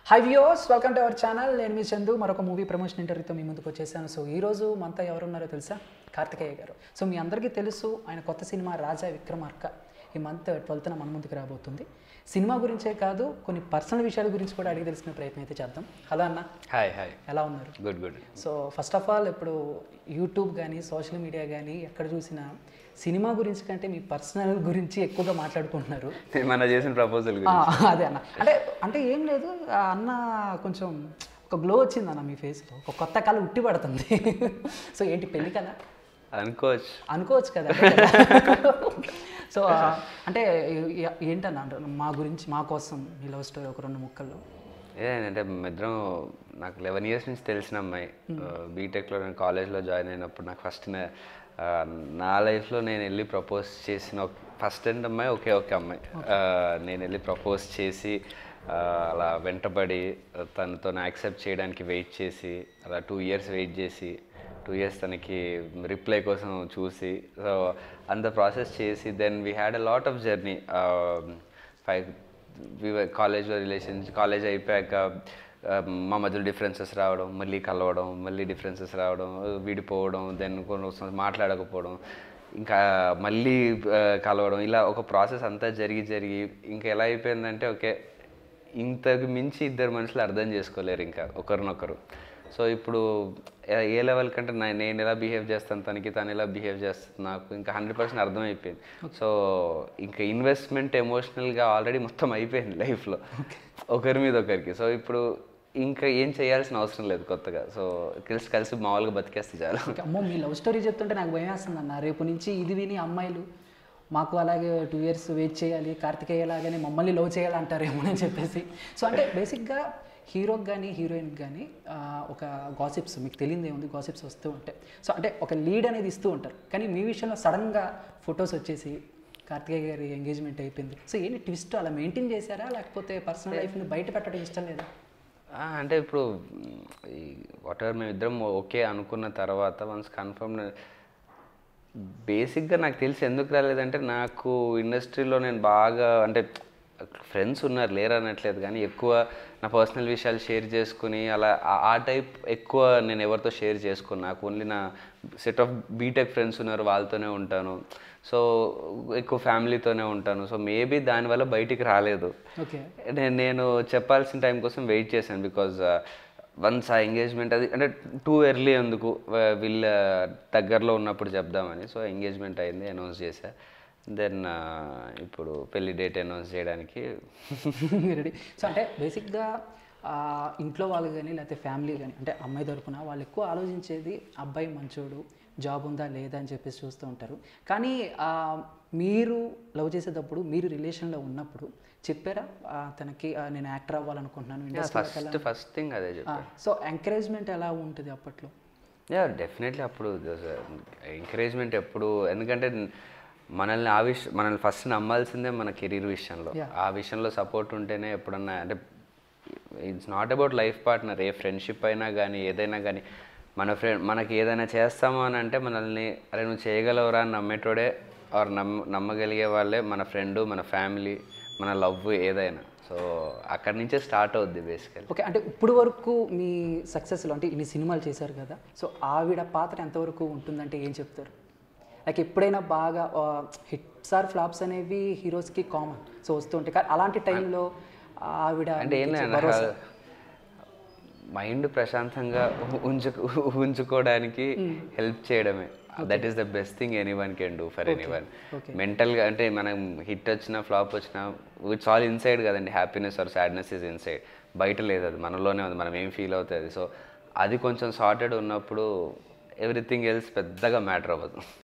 High viewers welcome to our channel నేను మీ చందు మరొక మూవీ ప్రమోషన్ ఇంటర్వ్యూతో మీ ముందుకు వచ్చేసాను సో ఈ రోజు మనతో ఎవరున్నారో తెలుసా కార్తికేయ గారు సో మీ అందరికీ తెలుసు ఆయన కొత్త సినిమా రాజా విక్రమార్క ఈ మంత్ ట్వెల్త్న మన ముందుకు రాబోతుంది సినిమా గురించే కాదు కొన్ని పర్సనల్ విషయాల గురించి కూడా అడిగి తెలుసుకునే ప్రయత్నం అయితే చేద్దాం హలో అన్న హాయ్ హాయ్ ఎలా ఉన్నారు good good so first of all ఇప్పుడు యూట్యూబ్ కానీ సోషల్ మీడియా కానీ ఎక్కడ చూసినా సినిమా గురించి కంటే మీ పర్సనల్ గురించి ఎక్కువగా మాట్లాడుకుంటున్నారు మన చేసిన ప్రపోజల్ ఆ, అదే అన్న అంటే అంటే ఏం లేదు ఆ అన్న కొంచెం ఒక గ్లో వచ్చింది అన్న మీ ఫేస్లో ఒక కొత్త కళ ఉట్టి పడుతుంది సో ఏంటి పెళ్లి కళ అనుకోవచ్చు అనుకోవచ్చు కదా అదే కదా. సో ఆ, అంటే ఏ- ఏంటన్న అంటే మా గురించి మా కోసం మీ లవ్ స్టోరీ ఒక రెండు ముక్కల్లో ఏదంటే ఇద్దరం నాకు లెవెన్ ఇయర్స్ నుంచి తెలిసిన అమ్మాయి బీటెక్లో నేను కాలేజ్లో జాయిన్ అయినప్పుడు నాకు ఫస్ట్ నా లైఫ్లో నేను వెళ్ళి ప్రపోజ్ చేసిన ఫస్ట్ అండ్ అమ్మాయి ఒకే ఒకే అమ్మాయి ఆ, నేను వెళ్ళి ప్రపోజ్ చేసి ఆ, అలా వెంటబడి తనతో యాక్సెప్ట్ చేయడానికి వెయిట్ చేసి అలా టూ ఇయర్స్ వెయిట్ చేసి టూ ఇయర్స్ తనకి రిప్లై కోసం చూసి సో అంత ప్రాసెస్ చేసి then we had a lot of journey five కాలేజ్లో రిలేషన్స్ కాలేజ్ అయిపోయాక ఆ, మా మధ్యలో డిఫరెన్సెస్ రావడం మళ్ళీ కలవడం మళ్ళీ డిఫరెన్సెస్ రావడం విడిపోవడం దెన్ కొన్ని మాట్లాడకపోవడం ఇంకా మళ్ళీ ఆ, కలవడం ఇలా ఒక ప్రాసెస్ అంతా జరిగి జరిగి ఇంకా ఎలా అయిపోయిందంటే ఓకే ఇంతకు మించి ఇద్దరు మనుషులు అర్థం చేసుకోలేరు ఇంకా ఒకరినొకరు సో ఇప్పుడు ఏ- ఏ లెవెల్ కంటే నా- నేను ఎలా బిహేవ్ చేస్తాను తనకి తను ఎలా బిహేవ్ చేస్తుంది నాకు ఇంకా హండ్రెడ్ పర్సెంట్ అర్థమైపోయింది సో ఇంకా ఇన్వెస్ట్మెంట్ ఎమోషనల్గా ఆల్రెడీ మొత్తం అయిపోయింది లైఫ్లో ఒకరి మీద ఒకరికి సో ఇప్పుడు ఇంకా ఏం చేయాల్సిన అవసరం లేదు కొత్తగా సో కలిసి కలిసి మామూలుగా బతికేస్తే చాలు ఓకే, అమ్మో మీ లవ్ స్టోరీ చెప్తుంటే నాకు భయం వేస్తుంది అన్న రేపు నుంచి ఇది విని అమ్మాయిలు మాకు అలాగే టూ ఇయర్స్ వెయిట్ చేయాలి కార్తికేయ లాగానే మమ్మల్ని లవ్ చేయాలి అంటారేమో అని చెప్పేసి సో అంటే బేసిక్గా హీరోకి కానీ హీరోయిన్కి కానీ ఒక గాసిప్స్ మీకు తెలియదు ఏముంది గాసిప్స్ వస్తూ ఉంటాయి సో అంటే ఒక లీడ్ అనేది ఇస్తూ ఉంటారు కానీ మీ విషయంలో సడన్గా ఫొటోస్ వచ్చేసి కార్తికేయ గారి ఎంగేజ్మెంట్ అయిపోయింది సో ఏంటి ట్విస్ట్ అలా మెయింటైన్ చేశారా లేకపోతే పర్సనల్ లైఫ్ని బయట పెట్టడం ఇష్టం లేదా ఆ, అంటే ఇప్పుడు వాట్ ఎవర్ మేము ఇద్దరం ఓకే అనుకున్న తర్వాత వన్స్ కన్ఫర్మ్ బేసిక్గా నాకు తెలిసి ఎందుకు రాలేదంటే నాకు ఇండస్ట్రీలో నేను బాగా అంటే ఫ్రెండ్స్ ఉన్నారు లేరు అనట్లేదు కానీ ఎక్కువ నా పర్సనల్ విషయాలు షేర్ చేసుకుని అలా ఆ- ఆ టైప్ ఎక్కువ నేను ఎవరితో షేర్ చేసుకోను నాకు ఓన్లీ నా సెట్ ఆఫ్ బీటెక్ ఫ్రెండ్స్ ఉన్నారు వాళ్ళతోనే ఉంటాను సో ఎక్కువ ఫ్యామిలీతోనే ఉంటాను సో మేబీ దానివల్ల బయటికి రాలేదు ఓకే నేను నేను చెప్పాల్సిన టైం కోసం వెయిట్ చేశాను బికాజ్ వన్స్ ఆ ఎంగేజ్మెంట్ అది అంటే టూ ఎర్లీ ఎందుకు వా- వీళ్ళ దగ్గరలో ఉన్నప్పుడు చెప్దామని సో ఎంగేజ్మెంట్ అయింది అనౌన్స్ చేశా దెన్ ఇప్పుడు పెళ్లి డేట్ అనౌన్స్ చేయడానికి రెడీ సో అంటే బేసిక్గా ఆ, ఇంట్లో వాళ్ళు కానీ లేకపోతే ఫ్యామిలీ కానీ అంటే అమ్మాయి తరపున వాళ్ళు ఎక్కువ ఆలోచించేది అబ్బాయి మంచోడు జాబ్ ఉందా లేదా అని చెప్పేసి చూస్తూ ఉంటారు కానీ ఆ, మీరు లవ్ చేసేటప్పుడు మీరు రిలేషన్లో ఉన్నప్పుడు చెప్పారా ఆ, తనకి ఆ, నేను యాక్టర్ అవ్వాలనుకుంటున్నాను ఇండస్ట్రీలోకి ఫస్ట్ ఫస్ట్ థింగ్ అదే చెప్పాను సో ఎంకరేజ్మెంట్ ఎలా ఉంటుంది అప్పట్లో యా డెఫినెట్లీ అప్పుడు ఎంకరేజ్మెంట్ ఎప్పుడు ఎందుకంటే మనల్ని ఆ విషయం మనల్ని ఫస్ట్ నమ్మాల్సిందే మన కెరీర్ విషయంలో ఆ విషయంలో సపోర్ట్ ఉంటేనే ఎప్పుడన్నా అంటే it's not about life partner ఏ ఫ్రెండ్షిప్ అయినా కానీ ఏదైనా కానీ మన ఫ్రెండ్ మనకి ఏదైనా చేస్తాము అని అంటే మనల్ని అరే నువ్వు చేయగలవురా అని నమ్మేటోడే ఆర్ నమ్మ నమ్మగలిగే వాళ్ళే మన ఫ్రెండ్ మన ఫ్యామిలీ మన లవ్ ఏదైనా సో అక్కడి నుంచే స్టార్ట్ అవుద్ది బేసికల్ ఓకే అంటే ఇప్పుడు వరకు మీ సక్సెస్లో అంటే ఇన్ని సినిమాలు చేశారు కదా సో ఆవిడ పాత్ర ఎంతవరకు ఉంటుందంటే ఏం చెప్తారు లైక్ ఎప్పుడైనా బాగా హిట్స్ ఆర్ ఫ్లాప్స్ అనేవి హీరోస్కి కామన్ సో వస్తుంటాయి కానీ అలాంటి టైంలో ఆవిడ అంటే ఏం మీకు లేదు భరోసా. మైండ్ ప్రశాంతంగా ఉంచు ఉంచుకోవడానికి హెల్ప్ చేయడమే that is the best thing anyone can do for anyone okay. మెంటల్గా అంటే మనం హిట్ వచ్చినా ఫ్లాప్ వచ్చినా ఇట్స్ ఆల్ ఇన్సైడ్ కదండి happiness or sadness is inside బయట లేదు అది మనలోనే ఉంది మనం ఏం ఫీల్ అవుతుంది సో అది కొంచెం సార్టెడ్ ఉన్నప్పుడు ఎవ్రీథింగ్ ఎల్స్ పెద్దగా మ్యాటర్ అవ్వదు